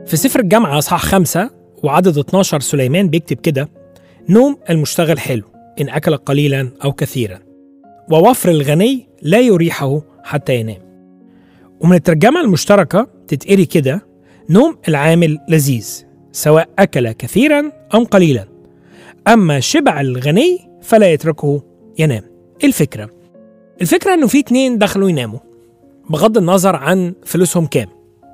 في سفر الجامعة أصحاح خمسة وعدد 12 سليمان بيكتب كده نوم المشتغل حلو إن أكل قليلا أو كثيرا ووفر الغني لا يريحه حتى ينام ومن الترجمة المشتركة تتقري كده نوم العامل لذيذ سواء أكل كثيرا أو قليلا أما شبع الغني فلا يتركه ينام إيه الفكرة؟ الفكرة إنه في اتنين دخلوا يناموا بغض النظر عن فلوسهم كام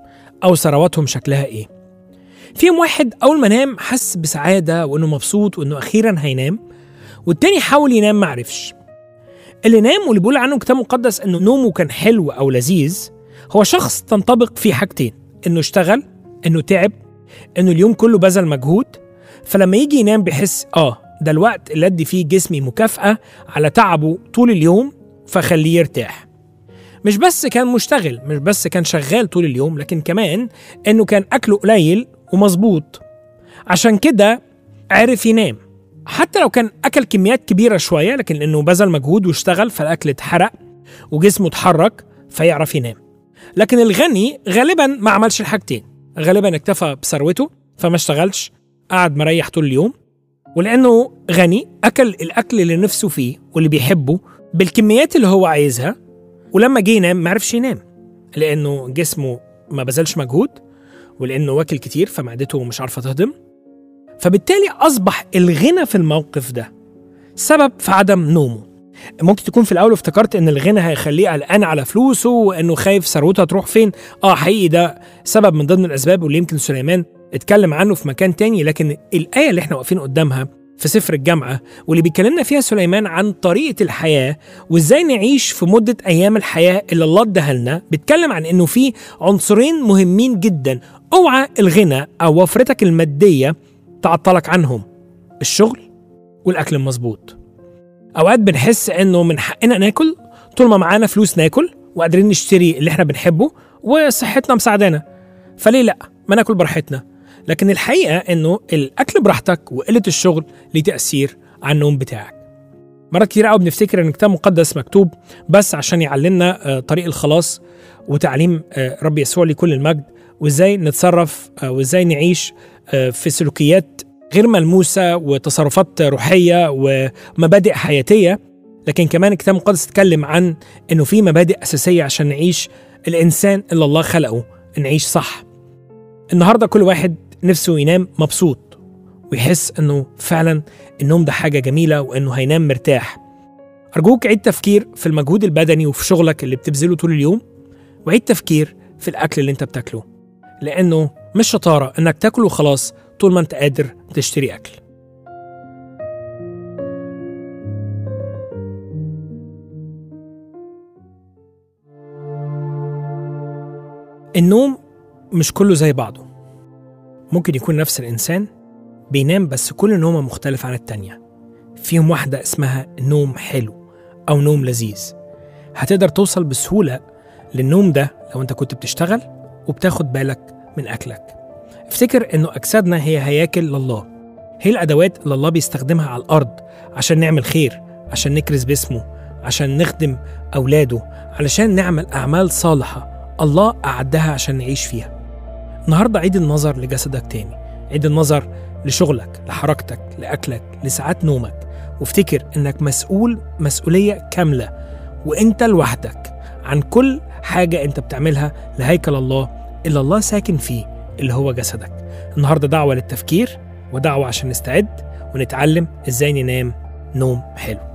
أو ثرواتهم شكلها إيه فيهم واحد أول ما نام حس بسعادة وإنه مبسوط وإنه أخيرا هينام والتاني حاول ينام معرفش اللي نام واللي بيقول عنه كتاب مقدس إنه نومه كان حلو أو لذيذ هو شخص تنطبق فيه حاجتين إنه اشتغل إنه تعب إنه اليوم كله بذل مجهود فلما يجي ينام بيحس آه ده الوقت اللي أدي فيه جسمي مكافأة على تعبه طول اليوم فخليه يرتاح مش بس كان مشتغل مش بس كان شغال طول اليوم لكن كمان انه كان اكله قليل ومظبوط عشان كده عرف ينام حتى لو كان اكل كميات كبيره شويه لكن لانه بذل مجهود واشتغل فالاكل اتحرق وجسمه اتحرك فيعرف ينام لكن الغني غالبا ما عملش الحاجتين غالبا اكتفى بثروته فما اشتغلش قعد مريح طول اليوم ولانه غني اكل الاكل اللي نفسه فيه واللي بيحبه بالكميات اللي هو عايزها ولما جه ينام ما عرفش ينام لانه جسمه ما بذلش مجهود ولانه واكل كتير فمعدته مش عارفه تهضم فبالتالي اصبح الغنى في الموقف ده سبب في عدم نومه ممكن تكون في الاول افتكرت ان الغنى هيخليه قلقان على فلوسه وانه خايف ثروته هتروح فين اه حقيقي ده سبب من ضمن الاسباب واللي يمكن سليمان اتكلم عنه في مكان تاني لكن الايه اللي احنا واقفين قدامها في سفر الجامعة واللي بيكلمنا فيها سليمان عن طريقة الحياة وازاي نعيش في مدة أيام الحياة اللي الله اداها لنا بيتكلم عن إنه في عنصرين مهمين جدا اوعى الغنى أو وفرتك المادية تعطلك عنهم الشغل والأكل المظبوط أوقات بنحس إنه من حقنا ناكل طول ما معانا فلوس ناكل وقادرين نشتري اللي احنا بنحبه وصحتنا مساعدانا فليه لأ ما ناكل براحتنا لكن الحقيقة إنه الأكل براحتك وقلة الشغل ليه تأثير على النوم بتاعك مرات كتير قوي بنفتكر إن كتاب مقدس مكتوب بس عشان يعلمنا طريق الخلاص وتعليم رب يسوع لكل المجد وإزاي نتصرف وإزاي نعيش في سلوكيات غير ملموسة وتصرفات روحية ومبادئ حياتية لكن كمان الكتاب المقدس اتكلم عن إنه في مبادئ أساسية عشان نعيش الإنسان اللي الله خلقه نعيش صح النهارده كل واحد نفسه ينام مبسوط ويحس انه فعلا النوم ده حاجه جميله وانه هينام مرتاح ارجوك عيد تفكير في المجهود البدني وفي شغلك اللي بتبذله طول اليوم وعيد تفكير في الاكل اللي انت بتاكله لانه مش شطاره انك تاكل وخلاص طول ما انت قادر تشتري اكل النوم مش كله زي بعضه ممكن يكون نفس الإنسان بينام بس كل نومة مختلف عن التانية فيهم واحدة اسمها نوم حلو أو نوم لذيذ هتقدر توصل بسهولة للنوم ده لو أنت كنت بتشتغل وبتاخد بالك من أكلك افتكر إنه أجسادنا هي هياكل لله هي الأدوات اللي الله بيستخدمها على الأرض عشان نعمل خير عشان نكرز باسمه عشان نخدم أولاده علشان نعمل أعمال صالحة الله أعدها عشان نعيش فيها النهاردة عيد النظر لجسدك تاني عيد النظر لشغلك لحركتك لأكلك لساعات نومك وافتكر إنك مسؤول مسؤولية كاملة وإنت لوحدك عن كل حاجة أنت بتعملها لهيكل الله اللي الله ساكن فيه اللي هو جسدك النهاردة دعوة للتفكير ودعوة عشان نستعد ونتعلم إزاي ننام نوم حلو